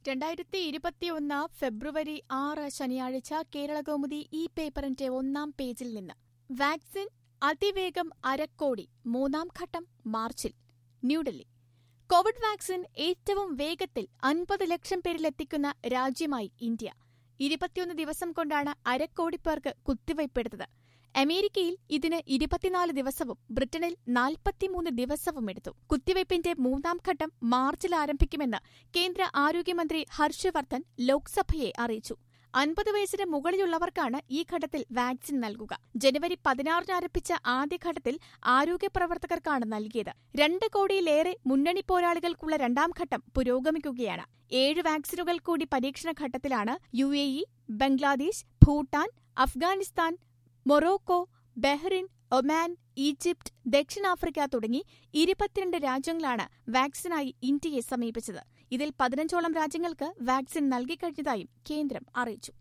രണ്ടായിരത്തി ഇരുപത്തിയൊന്ന് ഫെബ്രുവരി ആറ് ശനിയാഴ്ച കേരളകൗമുദി ഈ പേപ്പറിന്റെ ഒന്നാം പേജിൽ നിന്ന് വാക്സിൻ അതിവേഗം അരക്കോടി മൂന്നാം ഘട്ടം മാർച്ചിൽ ന്യൂഡൽഹി കോവിഡ് വാക്സിൻ ഏറ്റവും വേഗത്തിൽ അൻപത് ലക്ഷം പേരിലെത്തിക്കുന്ന രാജ്യമായി ഇന്ത്യ ഇരുപത്തിയൊന്ന് ദിവസം കൊണ്ടാണ് അരക്കോടി പേർക്ക് കുത്തിവയ്പ്പെടുത്തത് അമേരിക്കയിൽ ഇതിന് ഇരുപത്തിനാല് ദിവസവും ബ്രിട്ടനിൽ നാൽപ്പത്തിമൂന്ന് ദിവസവും എടുത്തു കുത്തിവയ്പ്പിന്റെ മൂന്നാം ഘട്ടം മാർച്ചിൽ ആരംഭിക്കുമെന്ന് കേന്ദ്ര ആരോഗ്യമന്ത്രി ഹർഷവർദ്ധൻ ലോക്സഭയെ അറിയിച്ചു അൻപത് വയസ്സിന് മുകളിലുള്ളവർക്കാണ് ഈ ഘട്ടത്തിൽ വാക്സിൻ നൽകുക ജനുവരി പതിനാറിന് ആരംഭിച്ച ആദ്യഘട്ടത്തിൽ ആരോഗ്യ പ്രവർത്തകർക്കാണ് നൽകിയത് രണ്ട് കോടിയിലേറെ മുന്നണി പോരാളികൾക്കുള്ള രണ്ടാം ഘട്ടം പുരോഗമിക്കുകയാണ് ഏഴ് വാക്സിനുകൾ കൂടി പരീക്ഷണ ഘട്ടത്തിലാണ് U A E Bangladesh Bhutan Afghanistan Morocco Bahrain Oman Egypt ദക്ഷിണാഫ്രിക്ക തുടങ്ങി ഇരുപത്തിരണ്ട് രാജ്യങ്ങളാണ് വാക്സിനായി ഇന്ത്യയെ സമീപിച്ചത് ഇതിൽ പതിനഞ്ചോളം രാജ്യങ്ങൾക്ക് വാക്സിൻ നൽകിക്കഴിഞ്ഞതായും കേന്ദ്രം അറിയിച്ചു